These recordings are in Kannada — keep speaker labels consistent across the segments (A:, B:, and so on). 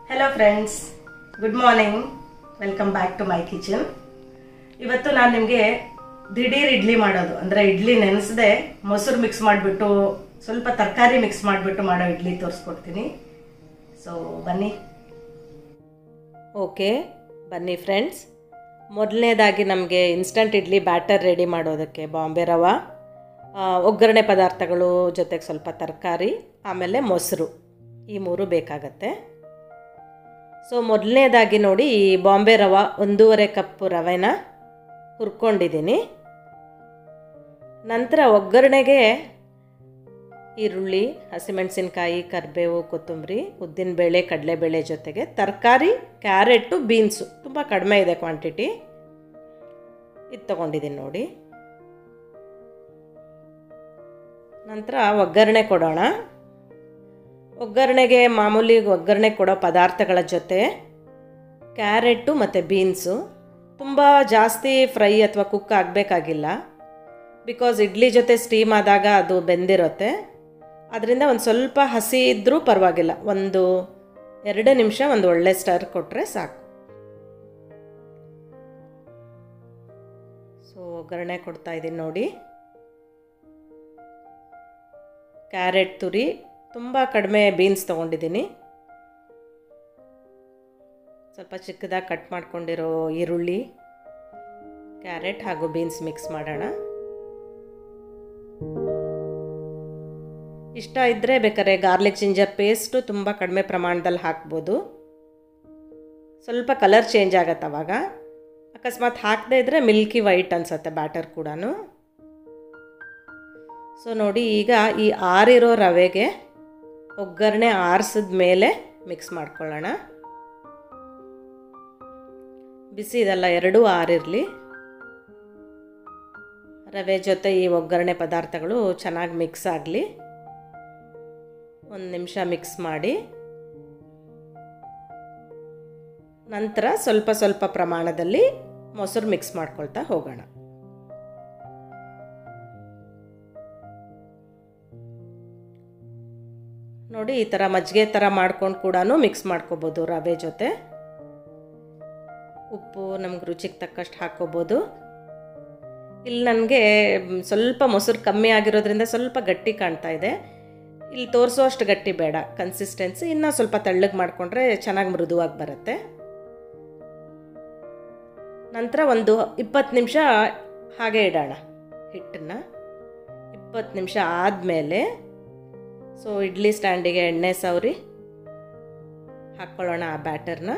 A: hello friends good morning welcome back to my kitchen ಇವತ್ತು ನಾನು ನಿಮಗೆ ದಿಢೀರ್ ಇಡ್ಲಿ ಮಾಡೋದು ಅಂದರೆ ಇಡ್ಲಿ ನೆನೆಸದೆ ಮೊಸರು ಮಿಕ್ಸ್ ಮಾಡಿಬಿಟ್ಟು ಸ್ವಲ್ಪ ತರಕಾರಿ ಮಿಕ್ಸ್ ಮಾಡಿಬಿಟ್ಟು ಮಾಡೋ ಇಡ್ಲಿ ತೋರಿಸ್ಕೊಡ್ತೀನಿ ಸೊ ಬನ್ನಿ ಓಕೆ ಬನ್ನಿ ಫ್ರೆಂಡ್ಸ್ ಮೊದಲನೇದಾಗಿ ನಮಗೆ ಇನ್ಸ್ಟಂಟ್ ಇಡ್ಲಿ ಬ್ಯಾಟರ್ ರೆಡಿ ಮಾಡೋದಕ್ಕೆ ಬಾಂಬೆ ರವ ಆ, ಒಗ್ಗರಣೆ ಪದಾರ್ಥಗಳು ಜೊತೆಗೆ ಸ್ವಲ್ಪ ತರಕಾರಿ ಆಮೇಲೆ ಮೊಸರು ಈ ಮೂರು ಬೇಕಾಗತ್ತೆ ಸೊ ಮೊದಲನೇದಾಗಿ ನೋಡಿ ಈ ಬಾಂಬೆ ರವ ಒಂದೂವರೆ ಕಪ್ ರವೆನ ಹುರ್ಕೊಂಡಿದ್ದೀನಿ ನಂತರ ಒಗ್ಗರಣೆಗೆ ಈರುಳ್ಳಿ ಹಸಿಮೆಣಸಿನ್ಕಾಯಿ ಕರಿಬೇವು ಕೊತ್ತಂಬರಿ ಉದ್ದಿನಬೇಳೆ ಕಡಲೆಬೇಳೆ ಜೊತೆಗೆ ತರಕಾರಿ ಕ್ಯಾರೆಟು ಬೀನ್ಸು ತುಂಬ ಕಡಿಮೆ ಇದೆ ಕ್ವಾಂಟಿಟಿ ಇದು ತೊಗೊಂಡಿದ್ದೀನಿ ನೋಡಿ ನಂತರ ಒಗ್ಗರಣೆ ಕೊಡೋಣ ಒಗ್ಗರಣೆಗೆ ಮಾಮೂಲಿ ಒಗ್ಗರಣೆ ಕೊಡೋ ಪದಾರ್ಥಗಳ ಜೊತೆ ಕ್ಯಾರೆಟು ಮತ್ತು ಬೀನ್ಸು ತುಂಬ ಜಾಸ್ತಿ ಫ್ರೈ ಅಥವಾ ಕುಕ್ ಆಗಬೇಕಾಗಿಲ್ಲ ಬಿಕಾಸ್ ಇಡ್ಲಿ ಜೊತೆ ಸ್ಟೀಮ್ ಆದಾಗ ಅದು ಬೆಂದಿರುತ್ತೆ ಅದರಿಂದ ಒಂದು ಸ್ವಲ್ಪ ಹಸಿ ಇದ್ದರೂ ಪರವಾಗಿಲ್ಲ ಒಂದು ಎರಡು ನಿಮಿಷ ಒಂದು ಒಳ್ಳೆ ಸ್ಟರ್ ಕೊಟ್ಟರೆ ಸಾಕು ಸೊ ಒಗ್ಗರಣೆ ಕೊಡ್ತಾ ಇದ್ದೀನಿ ನೋಡಿ ಕ್ಯಾರೆಟ್ ತುರಿ ತುಂಬ ಕಡಿಮೆ ಬೀನ್ಸ್ ತೊಗೊಂಡಿದ್ದೀನಿ ಸ್ವಲ್ಪ ಚಿಕ್ಕದಾಗಿ ಕಟ್ ಮಾಡ್ಕೊಂಡಿರೋ ಈರುಳ್ಳಿ ಕ್ಯಾರೆಟ್ ಹಾಗೂ ಬೀನ್ಸ್ ಮಿಕ್ಸ್ ಮಾಡೋಣ ಇಷ್ಟ ಇದ್ದರೆ ಬೇಕಾದ್ರೆ ಗಾರ್ಲಿಕ್ ಜಿಂಜರ್ ಪೇಸ್ಟು ತುಂಬ ಕಡಿಮೆ ಪ್ರಮಾಣದಲ್ಲಿ ಹಾಕ್ಬೋದು ಸ್ವಲ್ಪ ಕಲರ್ ಚೇಂಜ್ ಆಗತ್ತೆ ಅವಾಗ ಅಕಸ್ಮಾತ್ ಹಾಕದೇ ಇದ್ದರೆ ಮಿಲ್ಕಿ ವೈಟ್ ಅನಿಸುತ್ತೆ ಬ್ಯಾಟರ್ ಕೂಡ ಸೊ ನೋಡಿ ಈಗ ಈ ಆರಿರೋ ರವೆಗೆ ಒಗ್ಗರಣೆ ಆರಿಸಿದ ಮೇಲೆ ಮಿಕ್ಸ್ ಮಾಡ್ಕೊಳ್ಳೋಣ ಬಿಸಿ ಇದೆಲ್ಲ ಎರಡೂ ಆರಿರಲಿ ರವೆ ಜೊತೆ ಈ ಒಗ್ಗರಣೆ ಪದಾರ್ಥಗಳು ಚೆನ್ನಾಗಿ ಮಿಕ್ಸ್ ಆಗಲಿ ಒಂದು ನಿಮಿಷ ಮಿಕ್ಸ್ ಮಾಡಿ ನಂತರ ಸ್ವಲ್ಪ ಸ್ವಲ್ಪ ಪ್ರಮಾಣದಲ್ಲಿ ಮೊಸರು ಮಿಕ್ಸ್ ಮಾಡ್ಕೊಳ್ತಾ ಹೋಗೋಣ ನೋಡಿ ಈ ಥರ ಮಜ್ಜಿಗೆ ಥರ ಮಾಡ್ಕೊಂಡು ಕೂಡ ಮಿಕ್ಸ್ ಮಾಡ್ಕೋಬೋದು ರವೆ ಜೊತೆ ಉಪ್ಪು ನಮ್ಗೆ ರುಚಿಗೆ ತಕ್ಕಷ್ಟು ಹಾಕ್ಕೋಬೋದು ಇಲ್ಲಿ ನನಗೆ ಸ್ವಲ್ಪ ಮೊಸರು ಕಮ್ಮಿ ಆಗಿರೋದ್ರಿಂದ ಸ್ವಲ್ಪ ಗಟ್ಟಿ ಕಾಣ್ತಾ ಇದೆ ಇಲ್ಲಿ ತೋರಿಸೋ ಅಷ್ಟು ಗಟ್ಟಿ ಬೇಡ ಕನ್ಸಿಸ್ಟೆನ್ಸಿ ಇನ್ನೂ ಸ್ವಲ್ಪ ತೆಳ್ಳಗೆ ಮಾಡಿಕೊಂಡ್ರೆ ಚೆನ್ನಾಗಿ ಮೃದುವಾಗಿ ಬರುತ್ತೆ ನಂತರ ಒಂದು ಇಪ್ಪತ್ತು ನಿಮಿಷ ಹಾಗೆ ಇಡೋಣ ಹಿಟ್ಟನ್ನು ಇಪ್ಪತ್ತು ನಿಮಿಷ ಆದಮೇಲೆ ಸೊ ಇಡ್ಲಿ ಸ್ಟ್ಯಾಂಡಿಗೆ ಎಣ್ಣೆ ಸವರಿ ಹಾಕ್ಕೊಳ್ಳೋಣ ಆ ಬ್ಯಾಟರ್ನ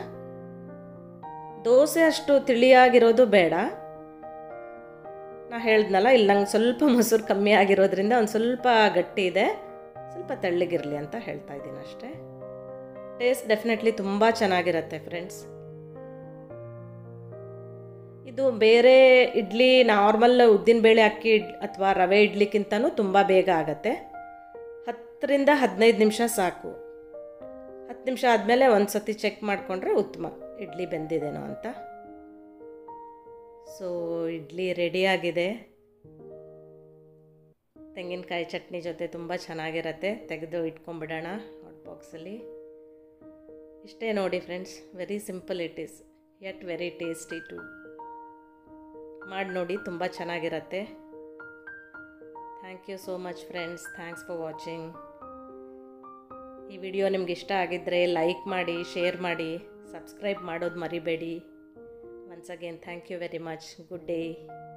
A: ದೋಸೆ ಅಷ್ಟು ತಿಳಿಯಾಗಿರೋದು ಬೇಡ ನಾ ಹೇಳ್ದನಲ್ಲ ಇಲ್ಲಿ ನಂಗೆ ಸ್ವಲ್ಪ ಮೊಸರು ಕಮ್ಮಿ ಆಗಿರೋದ್ರಿಂದ ಒಂದು ಸ್ವಲ್ಪ ಗಟ್ಟಿ ಇದೆ ಸ್ವಲ್ಪ ತೆಳ್ಳಗಿರಲಿ ಅಂತ ಹೇಳ್ತಾ ಇದ್ದೀನಿ ಅಷ್ಟೇ ಟೇಸ್ಟ್ ಡೆಫಿನೆಟ್ಲಿ ತುಂಬ ಚೆನ್ನಾಗಿರುತ್ತೆ ಫ್ರೆಂಡ್ಸ್ ಇದು ಬೇರೆ ಇಡ್ಲಿ ನಾರ್ಮಲ್ ಉದ್ದಿನಬೇಳೆ ಅಕ್ಕಿ ಇಡ್ ಅಥವಾ ರವೆ ಇಡ್ಲಿಕ್ಕಿಂತನೂ ತುಂಬ ಬೇಗ ಆಗುತ್ತೆ ಹತ್ತರಿಂದ ಹದಿನೈದು ನಿಮಿಷ ಸಾಕು ಹತ್ತು ನಿಮಿಷ ಆದಮೇಲೆ ಒಂದು ಸತಿ ಚೆಕ್ ಮಾಡಿಕೊಂಡ್ರೆ ಉತ್ತಮ ಇಡ್ಲಿ ಬೆಂದಿದೇನೋ ಅಂತ ಸೊ ಇಡ್ಲಿ ರೆಡಿಯಾಗಿದೆ ತೆಂಗಿನಕಾಯಿ ಚಟ್ನಿ ಜೊತೆ ತುಂಬ ಚೆನ್ನಾಗಿರತ್ತೆ ತೆಗೆದು ಇಟ್ಕೊಂಬಿಡೋಣ ಹಾಟ್ ಬಾಕ್ಸಲ್ಲಿ ಇಷ್ಟೇ ನೋಡಿ friends very simple it is yet very tasty too ಮಾಡಿ ನೋಡಿ ತುಂಬ ಚೆನ್ನಾಗಿರತ್ತೆ thank you so much friends thanks for watching ಈ ವಿಡಿಯೋ ನಿಮ್ಗೆ ಇಷ್ಟ ಆಗಿದ್ದರೆ ಲೈಕ್ ಮಾಡಿ ಶೇರ್ ಮಾಡಿ ಸಬ್ಸ್ಕ್ರೈಬ್ ಮಾಡೋದು ಮರಿಬೇಡಿ once again thank you very much good day